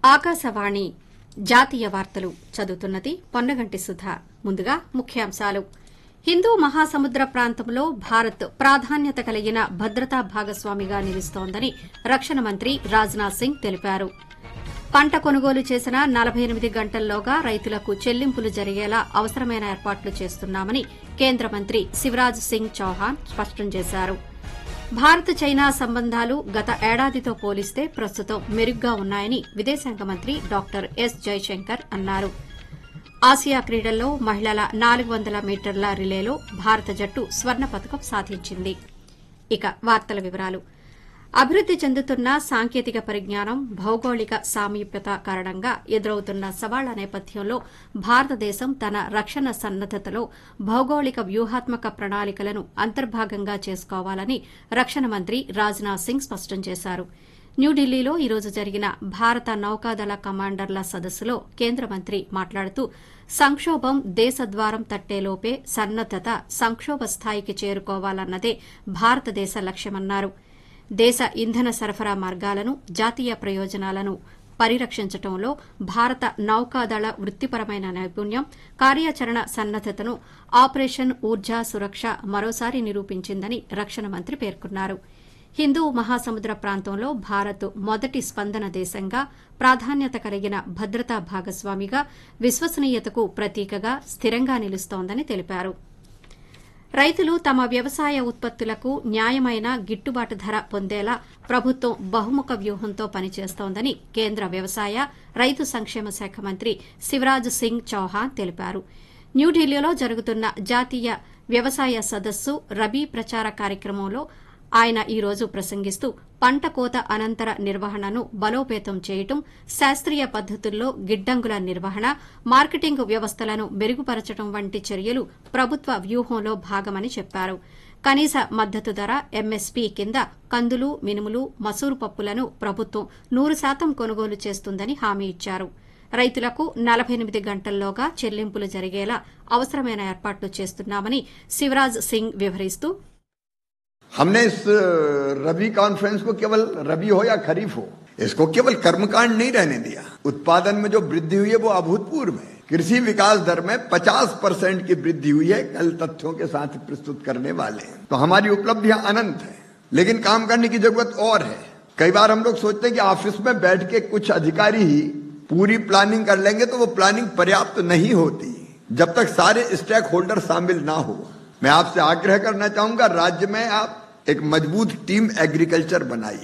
ఆకాశవాణి జాతీయ వార్తలు చదువుతున్నది పొన్నగంటి సుధ ముందుగా ముఖ్యాంశాలు హిందూ మహాసముద్ర ప్రాంతంలో భారత్ ప్రాధాన్యత కలిగిన భద్రతా భాగస్వామిగా నిలుస్తోందని రక్షణ మంత్రి రాజ్నాథ్ సింగ్ తెలిపారు పంట కొనుగోలు చేసిన నలభై ఎనిమిది గంటల్లోగా రైతులకు చెల్లింపులు జరిగేలా అవసరమైన ఏర్పాట్లు చేస్తున్నామని కేంద్ర మంత్రి శివరాజ్ సింగ్ చౌహాన్ స్పష్టం చేశారు భారత్ చైనా సంబంధాలు గత ఏడాదితో పోలిస్తే ప్రస్తుతం మెరుగ్గా ఉన్నాయని విదేశాంగ మంత్రి డాక్టర్ ఎస్ జైశంకర్ అన్నారు ఆసియా క్రీడల్లో మహిళల నాలుగు వందల మీటర్ల రిలేలో భారత జట్టు స్వర్ణ పతకం సాధించింది ఇక వార్తల వివరాలు అభివృద్ది చెందుతున్న సాంకేతిక పరిజ్ఞానం భౌగోళిక సామీప్యత కారణంగా ఎదురవుతున్న సవాళ్ల నేపథ్యంలో భారతదేశం తన రక్షణ సన్నద్దతలో భౌగోళిక వ్యూహాత్మక ప్రణాళికలను అంతర్భాగంగా చేసుకోవాలని రక్షణ మంత్రి రాజ్నాథ్ సింగ్ స్పష్టం చేశారు న్యూఢిల్లీలో ఈ రోజు జరిగిన భారత నౌకాదళ కమాండర్ల సదస్సులో కేంద్ర మంత్రి మాట్లాడుతూ సంక్షోభం దేశద్వారం తట్టేలోపే సన్నద్దత సంక్షోభ స్థాయికి చేరుకోవాలన్నదే భారతదేశ లక్ష్యమన్నారు దేశ ఇంధన సరఫరా మార్గాలను జాతీయ ప్రయోజనాలను పరిరక్షించడంలో భారత నౌకాదళ వృత్తిపరమైన నైపుణ్యం కార్యాచరణ సన్నద్దతను ఆపరేషన్ ఊర్జా సురక్ష మరోసారి నిరూపించిందని రక్షణ మంత్రి పేర్కొన్నారు హిందూ మహాసముద్ర ప్రాంతంలో భారత్ మొదటి స్పందన దేశంగా ప్రాధాన్యత కలిగిన భద్రతా భాగస్వామిగా విశ్వసనీయతకు ప్రతీకగా స్థిరంగా నిలుస్తోందని తెలిపారు రైతులు తమ వ్యవసాయ ఉత్పత్తులకు న్యాయమైన గిట్టుబాటు ధర పొందేలా ప్రభుత్వం బహుముఖ వ్యూహంతో పనిచేస్తోందని కేంద్ర వ్యవసాయ రైతు సంక్షేమ శాఖ మంత్రి శివరాజ్ సింగ్ చౌహాన్ తెలిపారు న్యూఢిల్లీలో జరుగుతున్న జాతీయ వ్యవసాయ సదస్సు రబీ ప్రచార కార్యక్రమంలో ఆయన ఈ రోజు ప్రసంగిస్తూ పంట కోత అనంతర నిర్వహణను బలోపేతం చేయటం శాస్త్రీయ పద్దతుల్లో గిడ్డంగుల నిర్వహణ మార్కెటింగ్ వ్యవస్థలను మెరుగుపరచడం వంటి చర్యలు ప్రభుత్వ వ్యూహంలో భాగమని చెప్పారు కనీస మద్దతు ధర ఎంఎస్పీ కింద కందులు మినుములు మసూరు పప్పులను ప్రభుత్వం నూరు శాతం కొనుగోలు చేస్తుందని హామీ ఇచ్చారు రైతులకు నలభై ఎనిమిది గంటల్లోగా చెల్లింపులు జరిగేలా అవసరమైన ఏర్పాట్లు చేస్తున్నామని శివరాజ్ సింగ్ వివరిస్తూ हमने इस रबी कॉन्फ्रेंस को केवल रबी हो या खरीफ हो इसको केवल कर्मकांड नहीं रहने दिया उत्पादन में जो वृद्धि हुई है वो अभूतपूर्व है कृषि विकास दर में 50 परसेंट की वृद्धि हुई है कल तथ्यों के साथ प्रस्तुत करने वाले हैं तो हमारी उपलब्धियां अनंत है लेकिन काम करने की जरूरत और है कई बार हम लोग सोचते हैं कि ऑफिस में बैठ के कुछ अधिकारी ही पूरी प्लानिंग कर लेंगे तो वो प्लानिंग पर्याप्त नहीं होती जब तक सारे स्टेक होल्डर शामिल ना हो मैं आपसे आग्रह करना चाहूंगा राज्य में आप एक मजबूत टीम एग्रीकल्चर बनाई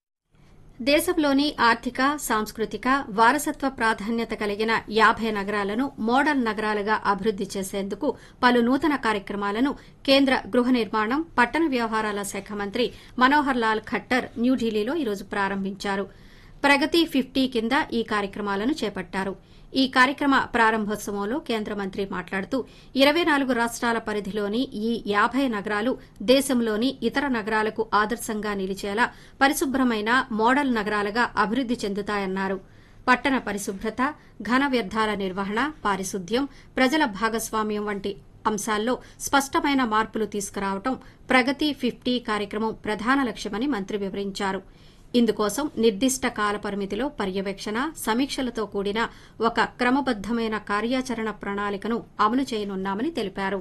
దేశంలోని ఆర్థిక సాంస్కృతిక వారసత్వ ప్రాధాన్యత కలిగిన యాబై నగరాలను మోడల్ నగరాలుగా అభివృద్ది చేసేందుకు పలు నూతన కార్యక్రమాలను కేంద్ర గృహ నిర్మాణం పట్టణ వ్యవహారాల శాఖ మంత్రి మనోహర్ లాల్ ఖట్టర్ న్యూఢిల్లీలో ఈరోజు ప్రారంభించారు ప్రగతి ఫిఫ్టీ కింద ఈ కార్యక్రమాలను చేపట్టారు ఈ కార్యక్రమ ప్రారంభోత్సవంలో కేంద్ర మంత్రి మాట్లాడుతూ ఇరవై నాలుగు రాష్ట్రాల పరిధిలోని ఈ యాబై నగరాలు దేశంలోని ఇతర నగరాలకు ఆదర్శంగా నిలిచేలా పరిశుభ్రమైన మోడల్ నగరాలుగా అభివృద్ది చెందుతాయన్నారు పట్టణ పరిశుభ్రత ఘన వ్యర్థాల నిర్వహణ పారిశుద్ధ్యం ప్రజల భాగస్వామ్యం వంటి అంశాల్లో స్పష్టమైన మార్పులు తీసుకురావడం ప్రగతి ఫిఫ్టీ కార్యక్రమం ప్రధాన లక్ష్యమని మంత్రి వివరించారు ఇందుకోసం నిర్దిష్ట కాల పరిమితిలో పర్యవేక్షణ సమీక్షలతో కూడిన ఒక క్రమబద్దమైన కార్యాచరణ ప్రణాళికను అమలు చేయనున్నామని తెలిపారు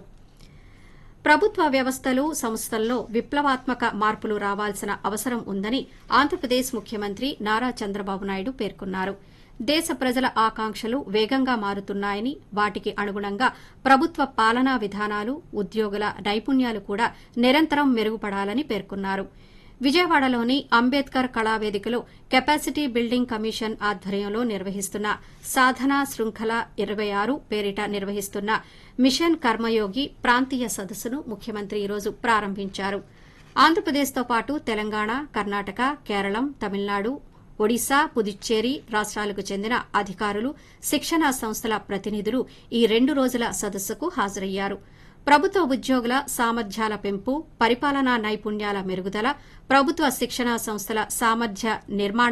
ప్రభుత్వ వ్యవస్థలు సంస్థల్లో విప్లవాత్మక మార్పులు రావాల్సిన అవసరం ఉందని ఆంధ్రప్రదేశ్ ముఖ్యమంత్రి నారా చంద్రబాబు నాయుడు పేర్కొన్నారు దేశ ప్రజల ఆకాంక్షలు వేగంగా మారుతున్నాయని వాటికి అనుగుణంగా ప్రభుత్వ పాలనా విధానాలు ఉద్యోగుల నైపుణ్యాలు కూడా నిరంతరం మెరుగుపడాలని పేర్కొన్నారు విజయవాడలోని అంబేద్కర్ కళావేదికలో కెపాసిటీ బిల్డింగ్ కమిషన్ ఆధ్వర్యంలో నిర్వహిస్తున్న సాధన శృంఖల ఇరవై ఆరు పేరిట నిర్వహిస్తున్న మిషన్ కర్మయోగి ప్రాంతీయ సదస్సును ముఖ్యమంత్రి ఈరోజు ప్రారంభించారు ఆంధ్రప్రదేశ్తో పాటు తెలంగాణ కర్ణాటక కేరళం తమిళనాడు ఒడిశా పుదుచ్చేరి రాష్ట్రాలకు చెందిన అధికారులు శిక్షణా సంస్థల ప్రతినిధులు ఈ రెండు రోజుల సదస్సుకు హాజరయ్యారు ప్రభుత్వ ఉద్యోగుల సామర్థ్యాల పెంపు పరిపాలనా నైపుణ్యాల మెరుగుదల ప్రభుత్వ శిక్షణా సంస్థల సామర్థ్య నిర్మాణ